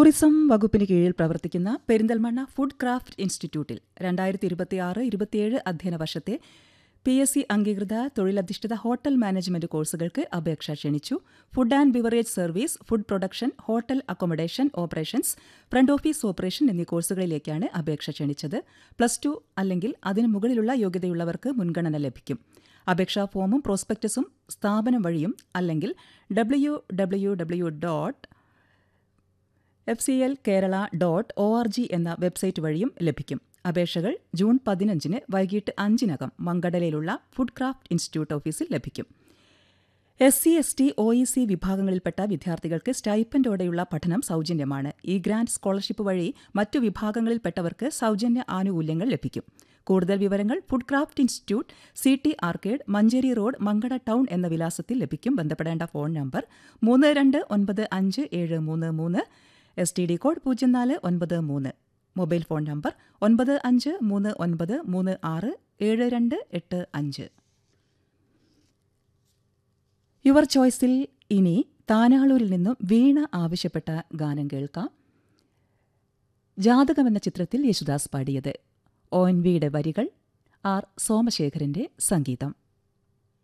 tourism വകുപ്പിന് കീഴിൽ പ്രവർത്തിക്കുന്ന പെരിന്തൽമണ്ണ ഫുഡ് ക്രാഫ്റ്റ് ഇൻസ്റ്റിറ്റ്യൂട്ടിൽ രണ്ടായിരത്തി ഇരുപത്തിയാറ് ഇരുപത്തിയേഴ് അധ്യയന വർഷത്തെ പി എസ് സി അംഗീകൃത തൊഴിലധിഷ്ഠിത ഹോട്ടൽ മാനേജ്മെന്റ് കോഴ്സുകൾക്ക് അപേക്ഷ ക്ഷണിച്ചു food and beverage service food production hotel accommodation operations front office operation എന്നീ കോഴ്സുകളിലേക്കാണ് അപേക്ഷ ക്ഷണിച്ചത് പ്ലസ് ടു അല്ലെങ്കിൽ അതിനു മുകളിലുള്ള യോഗ്യതയുള്ളവർക്ക് മുൻഗണന ലഭിക്കും അപേക്ഷാ ഫോമും പ്രോസ്പെക്ടസും സ്ഥാപനം വഴിയും അല്ലെങ്കിൽ W W W dot F C L Kerala dot O R G എന്ന വെബ്സൈറ്റ് വഴിയും ലഭിക്കും അപേക്ഷകൾ ജൂൺ പതിനഞ്ചിന് വൈകിട്ട് അഞ്ചിനകം മങ്കടലയിലുള്ള ഫുഡ് ക്രാഫ്റ്റ് ഇൻസ്റ്റിറ്റ്യൂട്ട് ഓഫീസിൽ ലഭിക്കും S C S T O E C വിഭാഗങ്ങളിൽപ്പെട്ട വിദ്യാർത്ഥികൾക്ക് സ്റ്റൈപ്പൻഡോടെയുള്ള പഠനം സൗജന്യമാണ് ഈ ഗ്രാന്റ് സ്കോളർഷിപ്പ് വഴി മറ്റു വിഭാഗങ്ങളിൽപ്പെട്ടവർക്ക് സൗജന്യ ആനുകൂല്യങ്ങൾ ലഭിക്കും കൂടുതൽ വിവരങ്ങൾ food craft institute C T arcade Manjeri road Mankada town എന്ന വിലാസത്തിൽ ലഭിക്കും ബന്ധപ്പെടേണ്ട ഫോൺ നമ്പർ മൂന്ന് രണ്ട് ഒൻപത് അഞ്ച് ഏഴ് മൂന്ന് മൂന്ന് എസ് ടി ഡി കോഡ് പൂജ്യം നാല് ഒൻപത് മൂന്ന് മൊബൈൽ ഫോൺ നമ്പർ ഒൻപത് അഞ്ച് മൂന്ന് ഒൻപത് മൂന്ന് ആറ് ഏഴ് രണ്ട് എട്ട് അഞ്ച് യുവർ ചോയ്സിൽ ഇനി താനാളൂരിൽ നിന്നും വീണ ആവശ്യപ്പെട്ട ഗാനം കേൾക്കാം ജാതകം എന്ന ചിത്രത്തിൽ യേശുദാസ് പാടിയത് ഒ എൻ വിയുടെ വരികൾ ആർ സോമശേഖരന്റെ സംഗീതം